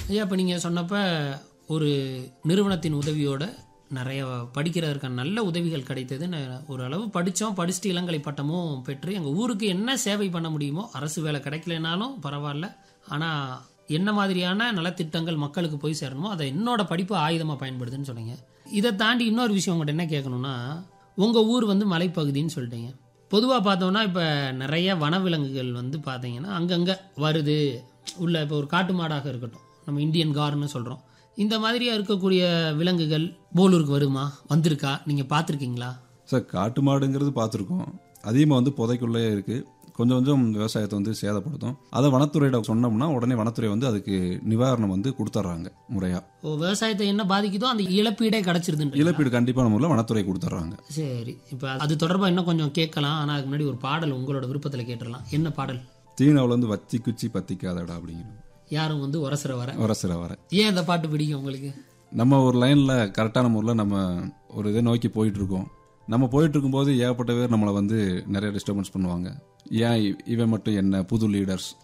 ஐயா இப்போ நீங்கள் சொன்னப்ப ஒரு நிறுவனத்தின் உதவியோட நிறைய படிக்கிறதற்கான நல்ல உதவிகள் கிடைத்தது நான் ஒரு அளவு படித்தோம் படிச்சுட்டு இளங்கலை பட்டமும் பெற்று எங்கள் ஊருக்கு என்ன சேவை பண்ண முடியுமோ அரசு வேலை கிடைக்கலனாலும் பரவாயில்ல ஆனால் என்ன மாதிரியான நலத்திட்டங்கள் மக்களுக்கு போய் சேரணுமோ அதை என்னோட படிப்பு ஆயுதமாக பயன்படுதுன்னு சொன்னீங்க இதை தாண்டி இன்னொரு விஷயம் உங்கள்கிட்ட என்ன கேட்கணும்னா உங்கள் ஊர் வந்து மலைப்பகுதின்னு சொல்லிட்டீங்க பொதுவாக பார்த்தோம்னா இப்போ நிறைய வனவிலங்குகள் வந்து பார்த்தீங்கன்னா அங்கங்கே வருது உள்ள இப்போ ஒரு காட்டு மாடாக இருக்கட்டும் நம்ம இந்தியன் கார்னு சொல்கிறோம் இந்த மாதிரியா இருக்கக்கூடிய விலங்குகள் போலூருக்கு வருமா வந்திருக்கா நீங்கள் பார்த்துருக்கீங்களா சார் காட்டு மாடுங்கிறது பார்த்துருக்கோம் அதிகமாக வந்து புதைக்குள்ளே இருக்குது கொஞ்சம் கொஞ்சம் விவசாயத்தை வந்து சேதப்படுத்தும் அதை வனத்துறையிட சொன்னோம்னா உடனே வனத்துறை வந்து அதுக்கு நிவாரணம் வந்து கொடுத்துட்றாங்க முறையாக ஓ விவசாயத்தை என்ன பாதிக்குதோ அந்த இழப்பீடே கிடச்சிருதுன்ற இழப்பீடு கண்டிப்பான முறையில் வனத்துறை கொடுத்துட்றாங்க சரி இப்போ அது தொடர்பாக இன்னும் கொஞ்சம் கேட்கலாம் ஆனால் அதுக்கு முன்னாடி ஒரு பாடல் உங்களோட விருப்பத்தில் கேட்டுடலாம் என்ன பாடல் தீனாவில் வந்து வத்தி குச்சி பத்திக்காதடா அப்படிங்கிறது யாரும் வந்து உரசுற வர வர சில வர ஏன் இந்த பாட்டு பிடிக்கும் உங்களுக்கு நம்ம ஒரு லைனில் கரெக்டான முறையில் நம்ம ஒரு இதை நோக்கி போயிட்டு இருக்கோம் நம்ம போயிட்டு இருக்கும்போது ஏகப்பட்ட பேர் நம்மளை வந்து நிறைய டிஸ்டர்பன்ஸ் பண்ணுவாங்க ஏன் இ- இவன் மட்டும் என்ன புது லீடர்ஸ்